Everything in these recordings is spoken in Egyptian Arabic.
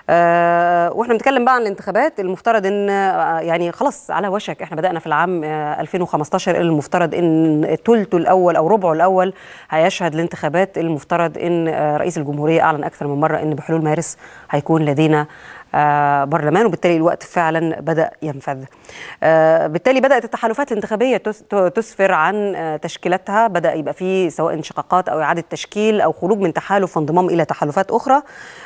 آه واحنا بنتكلم بقى عن الانتخابات المفترض ان آه يعني خلاص على وشك احنا بدانا في العام آه 2015 المفترض ان ثلثه الاول او ربعه الاول هيشهد الانتخابات المفترض ان آه رئيس الجمهوريه اعلن اكثر من مره ان بحلول مارس هيكون لدينا آه برلمان وبالتالي الوقت فعلا بدا ينفذ. آه بالتالي بدات التحالفات الانتخابيه تسفر عن آه تشكيلاتها، بدا يبقى في سواء انشقاقات او اعاده تشكيل او خروج من تحالف وانضمام الى تحالفات اخرى.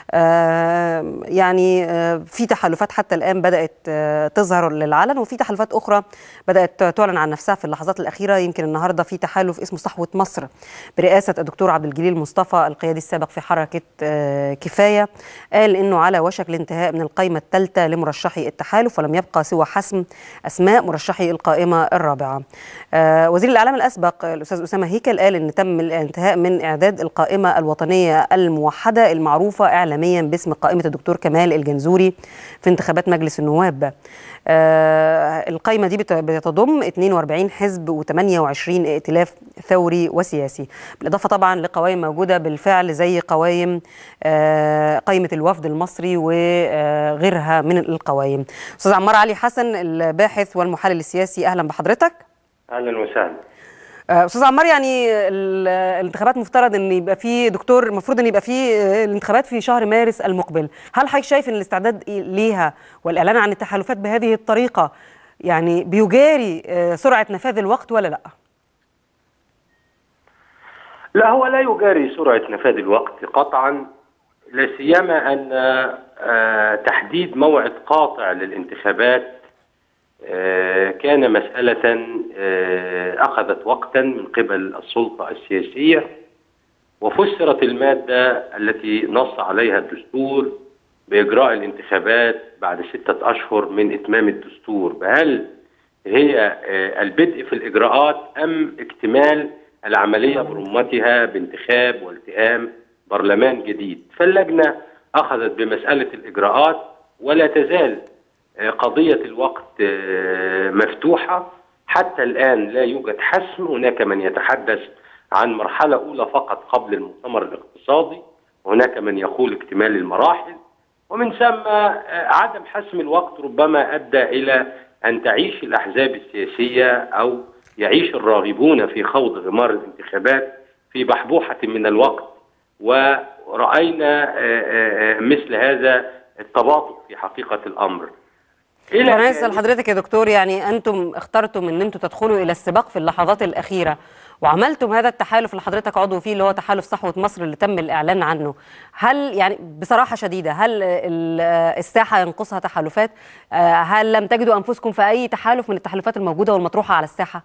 يعني في تحالفات حتى الان بدات تظهر للعلن وفي تحالفات اخرى بدات تعلن عن نفسها في اللحظات الاخيره يمكن النهارده في تحالف اسمه صحوه مصر برئاسه الدكتور عبد الجليل مصطفى القيادي السابق في حركه كفايه قال انه على وشك الانتهاء من القائمة الثالثة لمرشحي التحالف ولم يبقى سوى حسم أسماء مرشحي القائمة الرابعة آه وزير الإعلام الأسبق الأستاذ أسامة هيكل قال أن تم الانتهاء من إعداد القائمة الوطنية الموحدة المعروفة إعلاميا باسم قائمة الدكتور كمال الجنزوري في انتخابات مجلس النواب آه القائمة دي بتضم 42 حزب و28 ائتلاف ثوري وسياسي بالإضافة طبعا لقوائم موجودة بالفعل زي قوائم آه قائمة الوفد المصري وغيرها من القوائم أستاذ عمار علي حسن الباحث والمحلل السياسي أهلا بحضرتك أهلا وسهلا استاذ عمار يعني الانتخابات مفترض ان يبقى في دكتور المفروض ان يبقى في الانتخابات في شهر مارس المقبل هل حضرتك شايف ان الاستعداد ليها والاعلان عن التحالفات بهذه الطريقه يعني بيجاري سرعه نفاذ الوقت ولا لا لا هو لا يجاري سرعه نفاذ الوقت قطعا لا سيما ان تحديد موعد قاطع للانتخابات كان مسألة أخذت وقتا من قبل السلطة السياسية وفسرت المادة التي نص عليها الدستور بإجراء الانتخابات بعد ستة أشهر من إتمام الدستور هل هي البدء في الإجراءات أم اكتمال العملية برمتها بانتخاب والتئام برلمان جديد فاللجنة أخذت بمسألة الإجراءات ولا تزال قضية الوقت مفتوحة حتى الآن لا يوجد حسم هناك من يتحدث عن مرحلة أولى فقط قبل المؤتمر الاقتصادي وهناك من يقول اكتمال المراحل ومن ثم عدم حسم الوقت ربما أدى إلى أن تعيش الأحزاب السياسية أو يعيش الراغبون في خوض غمار الانتخابات في بحبوحة من الوقت ورأينا مثل هذا التباطؤ في حقيقة الأمر انا اسال حضرتك يا دكتور يعني انتم اخترتم ان انتم تدخلوا الى السباق في اللحظات الاخيره وعملتم هذا التحالف اللي حضرتك عضو فيه اللي هو تحالف صحوه مصر اللي تم الاعلان عنه هل يعني بصراحه شديده هل الساحه ينقصها تحالفات هل لم تجدوا انفسكم في اي تحالف من التحالفات الموجوده والمطروحه على الساحه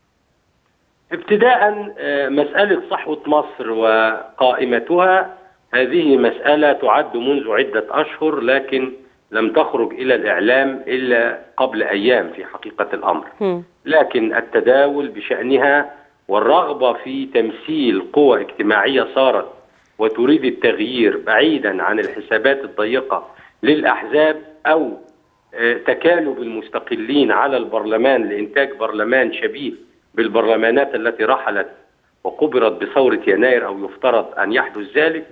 ابتداء مساله صحوه مصر وقائمتها هذه مساله تعد منذ عده اشهر لكن لم تخرج إلى الإعلام إلا قبل أيام في حقيقة الأمر لكن التداول بشأنها والرغبة في تمثيل قوى اجتماعية صارت وتريد التغيير بعيدا عن الحسابات الضيقة للأحزاب أو تكالب المستقلين على البرلمان لإنتاج برلمان شبيه بالبرلمانات التي رحلت وقبرت بثورة يناير أو يفترض أن يحدث ذلك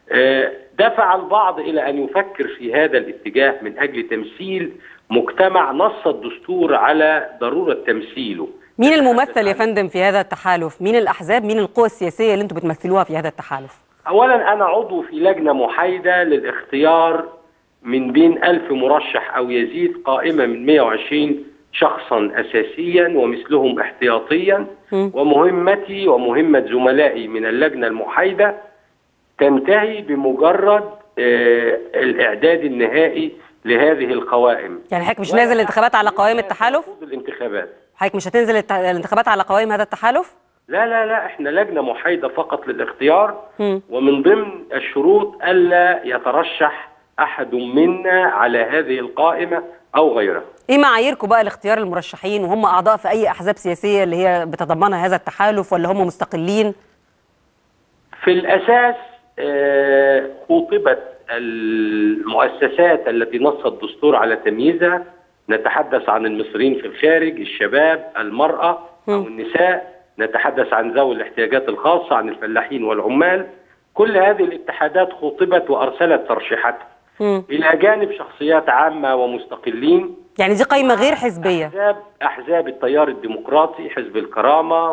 دفع البعض الى ان يفكر في هذا الاتجاه من اجل تمثيل مجتمع نص الدستور على ضروره تمثيله. مين الممثل يا فندم في هذا التحالف؟ مين الاحزاب؟ مين القوى السياسيه اللي انتم بتمثلوها في هذا التحالف؟ اولا انا عضو في لجنه محايده للاختيار من بين ألف مرشح او يزيد قائمه من 120 شخصا اساسيا ومثلهم احتياطيا م. ومهمتي ومهمه زملائي من اللجنه المحايده تنتهي بمجرد آه الاعداد النهائي لهذه القوائم يعني حضرتك مش نازل الانتخابات على قوائم التحالف الانتخابات حضرتك مش هتنزل الانتخابات على قوائم هذا التحالف لا لا لا احنا لجنه محايده فقط للاختيار م. ومن ضمن الشروط الا يترشح احد منا على هذه القائمه او غيرها ايه معاييركم بقى لاختيار المرشحين وهم اعضاء في اي احزاب سياسيه اللي هي بتتضمنها هذا التحالف ولا هم مستقلين في الاساس خطبت المؤسسات التي نص الدستور على تمييزها نتحدث عن المصريين في الخارج الشباب المرأة أو النساء نتحدث عن ذوي الاحتياجات الخاصة عن الفلاحين والعمال كل هذه الاتحادات خطبت وأرسلت ترشيحاتها مم. الى جانب شخصيات عامه ومستقلين يعني دي قائمه غير حزبيه احزاب احزاب التيار الديمقراطي حزب الكرامه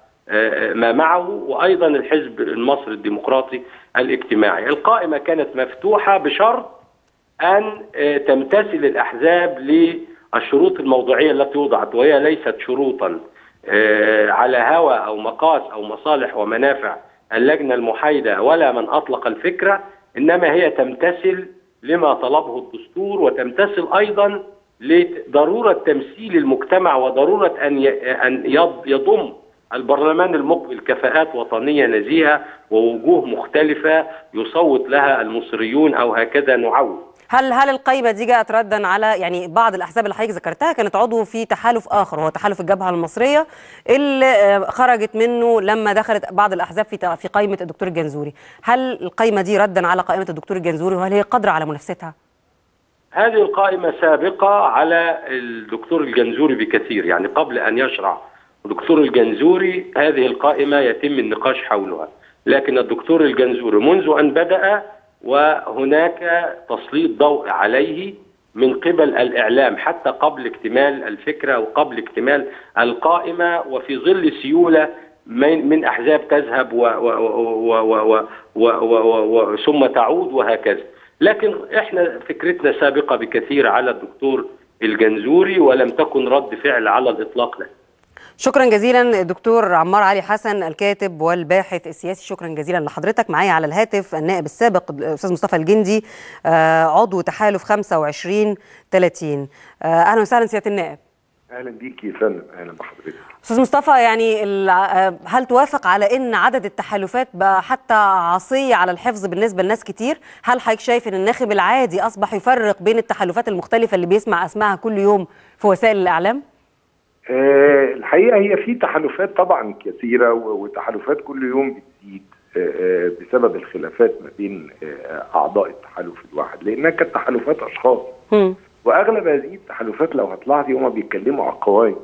وما معه وايضا الحزب المصري الديمقراطي الاجتماعي القائمه كانت مفتوحه بشرط ان آه، تمتثل الاحزاب للشروط الموضوعيه التي وضعت وهي ليست شروطا آه، على هوى او مقاس او مصالح ومنافع اللجنه المحايده ولا من اطلق الفكره انما هي تمتثل لما طلبه الدستور وتمتثل ايضا لضروره تمثيل المجتمع وضروره ان ي- ان يض- يضم البرلمان المقبل كفاءات وطنيه نزيهه ووجوه مختلفه يصوت لها المصريون او هكذا نعود. هل هل القائمه دي جاءت ردا على يعني بعض الاحزاب اللي حضرتك ذكرتها كانت عضو في تحالف اخر وهو تحالف الجبهه المصريه اللي آه، خرجت منه لما دخلت بعض الاحزاب في ت- في قائمه الدكتور الجنزوري هل القائمه دي ردا على قائمه الدكتور الجنزوري وهل هي قادره على منافستها هذه القائمة سابقة على الدكتور الجنزوري بكثير يعني قبل أن يشرع الدكتور الجنزوري هذه القائمة يتم النقاش حولها لكن الدكتور الجنزوري منذ أن بدأ وهناك تسليط ضوء عليه من قبل الإعلام حتى قبل اكتمال الفكرة وقبل اكتمال القائمة وفي ظل سيولة من من أحزاب تذهب و و و و و و و و و ثم تعود وهكذا لكن احنا فكرتنا سابقة بكثير على الدكتور الجنزوري ولم تكن رد فعل على الإطلاق له شكرا جزيلا الدكتور عمار علي حسن الكاتب والباحث السياسي شكرا جزيلا لحضرتك معايا على الهاتف النائب السابق الاستاذ مصطفى الجندي آه، عضو تحالف 25 30 آه، اهلا وسهلا سياده النائب اهلا بيك يا فندم اهلا بحضرتك استاذ مصطفى يعني ال- آه، هل توافق على ان عدد التحالفات بقى حتى عصيه على الحفظ بالنسبه لناس كتير هل حضرتك شايف ان الناخب العادي اصبح يفرق بين التحالفات المختلفه اللي بيسمع اسمائها كل يوم في وسائل الاعلام آه الحقيقه هي في تحالفات طبعا كثيره و- وتحالفات كل يوم بتزيد آه آه، بسبب الخلافات ما بين آه اعضاء التحالف الواحد لانها كانت تحالفات اشخاص هم. واغلب هذه التحالفات لو هتلاحظي هما بيتكلموا على القوائم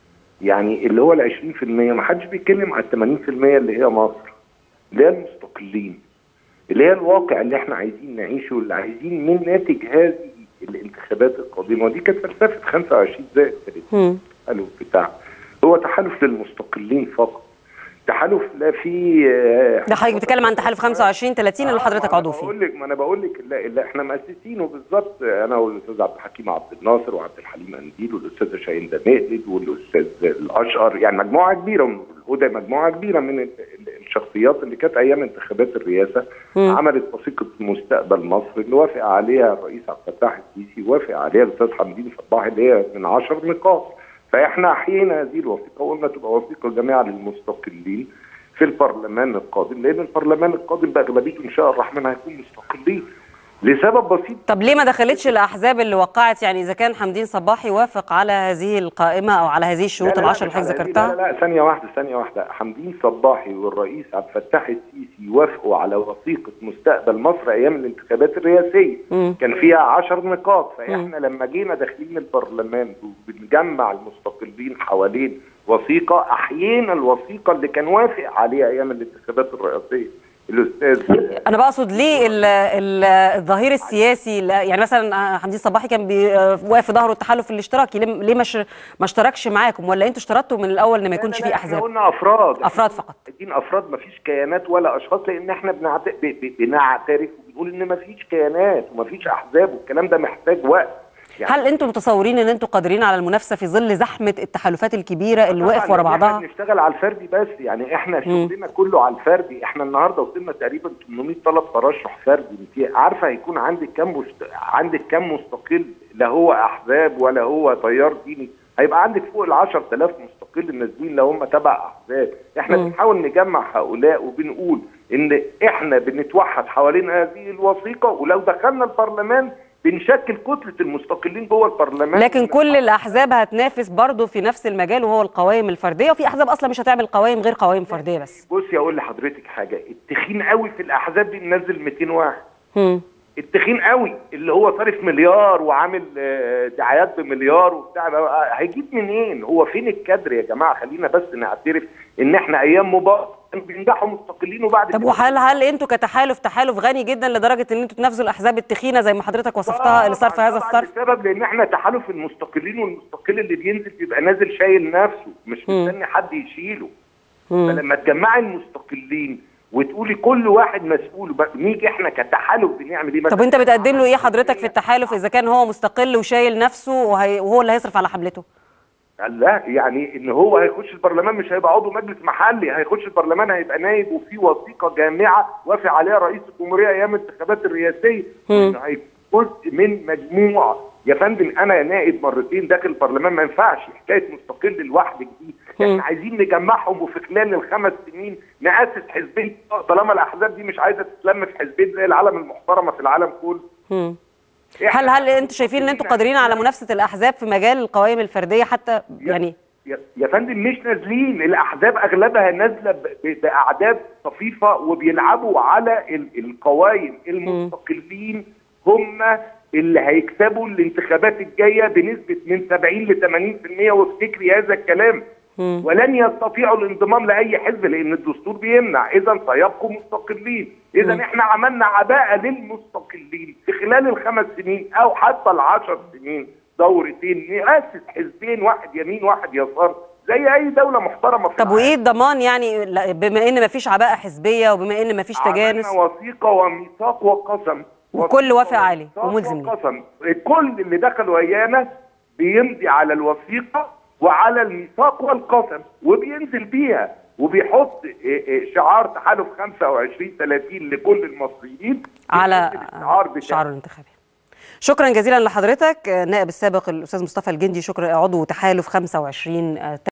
يعني اللي هو ال 20% ما حدش بيتكلم على ال 80% اللي هي مصر اللي هي المستقلين اللي هي الواقع اللي احنا عايزين نعيشه اللي عايزين من ناتج هذه الانتخابات القادمه ودي كانت فلسفه 25 زائد 30 هم. التحالف بتاعه هو تحالف للمستقلين فقط تحالف لا في آه، ده حضرتك بتتكلم عن تحالف 25 30 اللي حضرتك عضو فيه بقول لك ما انا بقول لك لا, لا احنا مؤسسينه بالظبط انا والاستاذ عبد الحكيم عبد الناصر وعبد الحليم انديل والاستاذه شاهين مقلد والاستاذ الاشقر يعني مجموعه كبيره من الهدى مجموعه كبيره من ال- ال- الشخصيات اللي كانت ايام انتخابات الرئاسه مم. عملت وثيقه مستقبل مصر اللي وافق عليها الرئيس عبد الفتاح السيسي وافق عليها الاستاذ حمدين صباح اللي هي من 10 نقاط فاحنا احيينا هذه الوثيقه وقلنا تبقى وثيقه جامعه للمستقلين في البرلمان القادم لان البرلمان القادم باغلبيته ان شاء الرحمن هيكون مستقلين لسبب بسيط طب ليه ما دخلتش الاحزاب اللي وقعت يعني اذا كان حمدين صباحي وافق على هذه القائمه او على هذه الشروط لا، لا، العشر لا، اللي حضرتك لا، ذكرتها لا لا ثانية واحدة ثانية واحدة حمدين صباحي والرئيس عبد الفتاح السيسي وافقوا على وثيقة مستقبل مصر أيام الانتخابات الرئاسية مم. كان فيها عشر نقاط فإحنا لما جينا داخلين البرلمان وبنجمع المستقلين حوالين وثيقة أحيينا الوثيقة اللي كان وافق عليها أيام الانتخابات الرئاسية الأستاذ انا بقصد ليه ال- ال- الظهير السياسي لا- يعني مثلا حمدين صباحي كان بي- واقف في ظهره التحالف الاشتراكي ليه ليه مش ما اشتركش معاكم ولا انتوا اشترطتوا من الاول ان ما يكونش لا، في لا، احنا احزاب قلنا افراد أفراد فقط. دين افراد ما فيش كيانات ولا اشخاص لان احنا بنعت... ب... ب... بنعترف وبنقول ان ما فيش كيانات وما فيش احزاب والكلام ده محتاج وقت يعني هل انتم متصورين ان انتم قادرين على المنافسه في ظل زحمه التحالفات الكبيره اللي طبعاً واقف ورا لأن بعضها احنا بنشتغل على الفردي بس يعني احنا شغلنا كله على الفردي احنا النهارده وصلنا تقريبا 800 طلب ترشح فردي انت عارفه هيكون عندك كام مست... عندك كام مستقل لا هو احزاب ولا هو تيار ديني هيبقى عندك فوق ال 10000 مستقل نازلين لو هم تبع احزاب احنا مم. بنحاول نجمع هؤلاء وبنقول ان احنا بنتوحد حوالين هذه الوثيقه ولو دخلنا البرلمان بنشكل كتله المستقلين جوه البرلمان لكن كل الاحزاب هتنافس برضه في نفس المجال وهو القوائم الفرديه وفي احزاب اصلا مش هتعمل قوائم غير قوائم فرديه بس بصي اقول لحضرتك حاجه التخين قوي في الاحزاب دي منزل 200 واحد هم. التخين قوي اللي هو صارف مليار وعامل آه، دعايات بمليار وبتاع ده، هيجيب منين هو فين الكادر يا جماعه خلينا بس نعترف ان احنا ايام مبارك كانوا بينجحوا مستقلين وبعد طب كده- وهل هل انتوا كتحالف تحالف غني جدا لدرجه ان انتوا تنافسوا الاحزاب التخينه زي ما حضرتك وصفتها اللي صرف هذا طبعاً الصرف بسبب لان احنا تحالف المستقلين والمستقل اللي بينزل بيبقى نازل شايل نفسه مش مم. مستني حد يشيله مم. فلما تجمعي المستقلين وتقولي كل واحد مسؤول بقى نيجي احنا كتحالف بنعمل ايه طب انت بتقدم له ايه حضرتك في التحالف اذا كان هو مستقل وشايل نفسه وهي وهو اللي هيصرف على حملته لا يعني ان هو هيخش البرلمان مش هيبقى عضو مجلس محلي هيخش البرلمان هيبقى نايب وفي وثيقه جامعه وافق عليها رئيس الجمهوريه ايام الانتخابات الرئاسيه وانه هيكون جزء من مجموعه يا فندم انا نائب مرتين داخل البرلمان ما ينفعش حكايه مستقل لوحدك دي احنا عايزين نجمعهم وفي خلال الخمس سنين ناسس حزبين طالما الاحزاب دي مش عايزه تتلم في حزبين زي العالم المحترمه في العالم كله مم. إحنا هل هل انتوا شايفين ان انتوا قادرين على منافسه الاحزاب في مجال القوائم الفرديه حتى يعني يا يا فندم مش نازلين الاحزاب اغلبها نازله ب- ب- باعداد طفيفه وبيلعبوا على ال- القوائم المستقلين هم اللي هيكسبوا الانتخابات الجايه بنسبه من 70 ل 80% وافتكري هذا الكلام ولن يستطيعوا الانضمام لاي حزب لان الدستور بيمنع اذا سيبقوا مستقلين اذا احنا عملنا عباءه للمستقلين في خلال الخمس سنين او حتى العشر سنين دورتين نأسس حزبين واحد يمين واحد يسار زي اي دوله محترمه في طب وايه الضمان يعني لا- بما ان مفيش عباءه حزبيه وبما ان مفيش تجانس عملنا وثيقه وميثاق وقسم وكل وثيقة وافق عليه وميثاق وملزم ليه. وقسم كل اللي دخلوا ويانا بيمضي على الوثيقه وعلى الميثاق والقسم وبينزل بيها وبيحط إيه إيه شعار تحالف 25 30 لكل المصريين على بينزل الشعار بتاعه. شعاره الانتخابي شكرا جزيلا لحضرتك نائب السابق الاستاذ مصطفى الجندي شكرا عضو تحالف 25